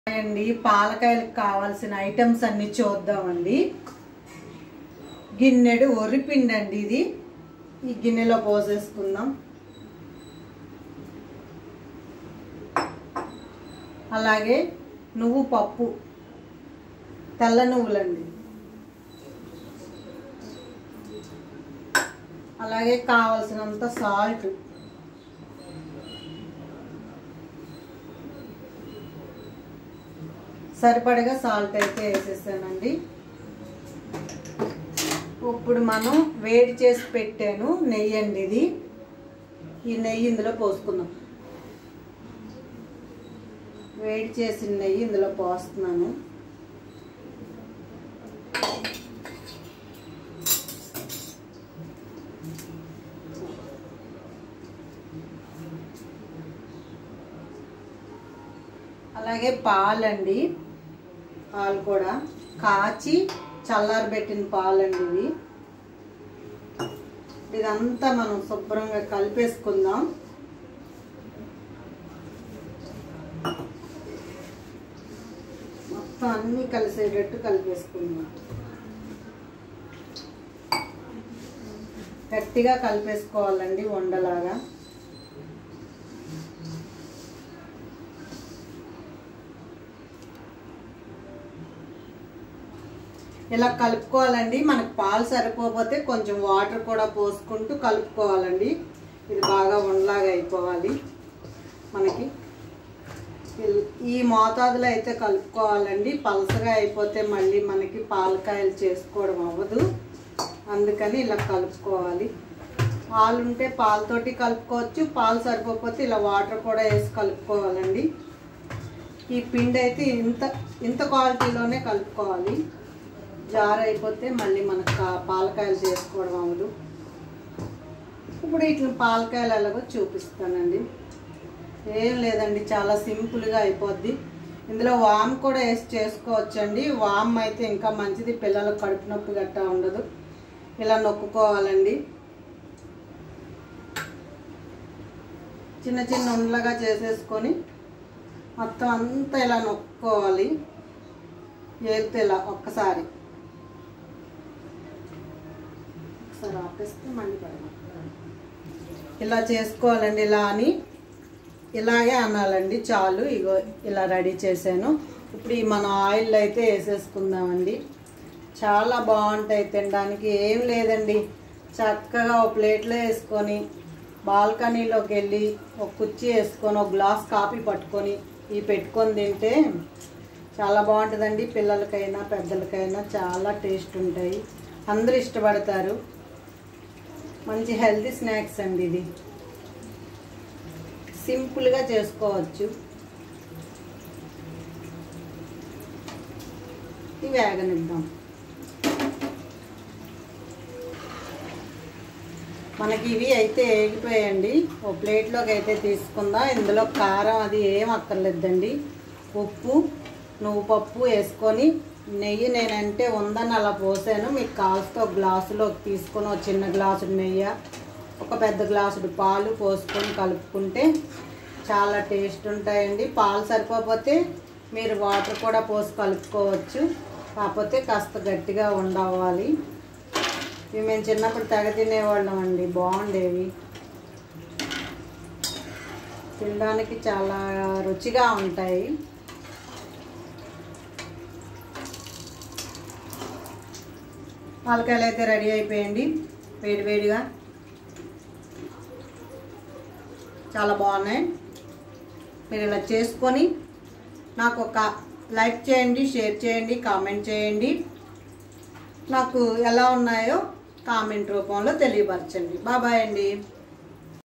అండి పాలకాయలకు కావాల్సిన ఐటమ్స్ అన్ని చూద్దామండి గిన్నెడు ఒరిపిండి అండి ఇది ఈ గిన్నెలో పోసేసుకుందాం అలాగే నువ్వు పప్పు తెల్ల నువ్వులండి అలాగే కావలసినంత సాల్ట్ సరిపడగా సాల్ట్ అయితే వేసేసానండి ఇప్పుడు మనం వేడి చేసి పెట్టాను నెయ్యి అండి ఇది ఈ నెయ్యి ఇందులో పోసుకుందాం వేడి చేసిన నెయ్యి ఇందులో పోస్తున్నాను అలాగే పాలండి పాలు కూడా కాచి చల్లారబెట్టిన పాలండి ఇవి ఇదంతా మనం శుభ్రంగా కలిపేసుకుందాం మొత్తం అన్నీ కలిసేటట్టు కలిపేసుకుందాం గట్టిగా కలిపేసుకోవాలండి వండలాగా ఇలా కలుపుకోవాలండి మనకు పాలు సరిపోతే కొంచెం వాటర్ కూడా పోసుకుంటూ కలుపుకోవాలండి ఇది బాగా ఉండలాగా అయిపోవాలి మనకి ఇల్- ఈ మోతాదులో అయితే కలుపుకోవాలండి పలసగా అయిపోతే మళ్ళీ మనకి పాలకాయలు చేసుకోవడం అవ్వదు అందుకని ఇలా కలుపుకోవాలి పాలు ఉంటే పాలతోటి కలుపుకోవచ్చు పాలు సరిపోతే ఇలా వాటర్ కూడా వేసి కలుపుకోవాలండి ఈ పిండి అయితే ఇంత ఇంత క్వాలిటీలోనే కలుపుకోవాలి జార్ అయిపోతే మళ్ళీ మనకు కా- పాలకాయలు చేసుకోవడం అవ్వదు ఇప్పుడు ఇట్లా పాలకాయలు ఎలాగో చూపిస్తానండి ఏం లేదండి చాలా సింపుల్గా అయిపోద్ది ఇందులో వామ్ కూడా వేసి చేసుకోవచ్చండి వామ్ అయితే ఇంకా మంచిది పిల్లలకు కడుపు నొప్పి గట్టా ఉండదు ఇలా నొక్కుకోవాలండి చిన్న చిన్న ఉండలుగా చేసేసుకొని మొత్తం అంతా ఇలా నొక్కుకోవాలి ఏలితే ఇలా ఒక్కసారి ఒకసారి ఆపేస్తే మళ్ళీ పడదాం ఇలా చేసుకోవాలండి ఇలా అని ఇలాగే అనాలండి చాలు ఇగో ఇలా రెడీ చేశాను ఇప్పుడు ఈ మన ఆయిల్ అయితే వేసేసుకుందామండి చాలా బాగుంటాయి తినడానికి ఏం లేదండి చక్కగా ఒక ప్లేట్లో వేసుకొని బాల్కనీలోకి వెళ్ళి ఒక కుర్చీ వేసుకొని ఒక గ్లాస్ కాఫీ పట్టుకొని ఇవి పెట్టుకొని తింటే చాలా బాగుంటుందండి పిల్లలకైనా పెద్దలకైనా చాలా టేస్ట్ ఉంటాయి అందరూ ఇష్టపడతారు మంచి హెల్తీ స్నాక్స్ అండి ఇది సింపుల్గా చేసుకోవచ్చు ఇవి వేగనిద్దాం మనకి ఇవి అయితే వేగిపోయాయండి ఓ ప్లేట్లోకి అయితే తీసుకుందాం ఇందులో కారం అది ఏం అక్కర్లేదండి ఉప్పు నువ్వు పప్పు వేసుకొని నెయ్యి నేనంటే ఉందని అలా పోసాను మీకు కావాల్సిన ఒక గ్లాసులోకి తీసుకొని ఒక చిన్న గ్లాసుడు నెయ్యి ఒక పెద్ద గ్లాసుడు పాలు పోసుకొని కలుపుకుంటే చాలా టేస్ట్ ఉంటాయండి పాలు సరిపోతే మీరు వాటర్ కూడా పోసి కలుపుకోవచ్చు కాకపోతే కాస్త గట్టిగా ఉండవాలి ఇవి మేము చిన్నప్పుడు తెగ తినేవాళ్ళం అండి బాగుండేవి తినడానికి చాలా రుచిగా ఉంటాయి పాలకాయలు అయితే రెడీ అయిపోయండి వేడి వేడిగా చాలా బాగున్నాయి మీరు ఇలా చేసుకొని నాకు ఒక లైక్ చేయండి షేర్ చేయండి కామెంట్ చేయండి నాకు ఎలా ఉన్నాయో కామెంట్ రూపంలో తెలియపరచండి బాబాయ్ అండి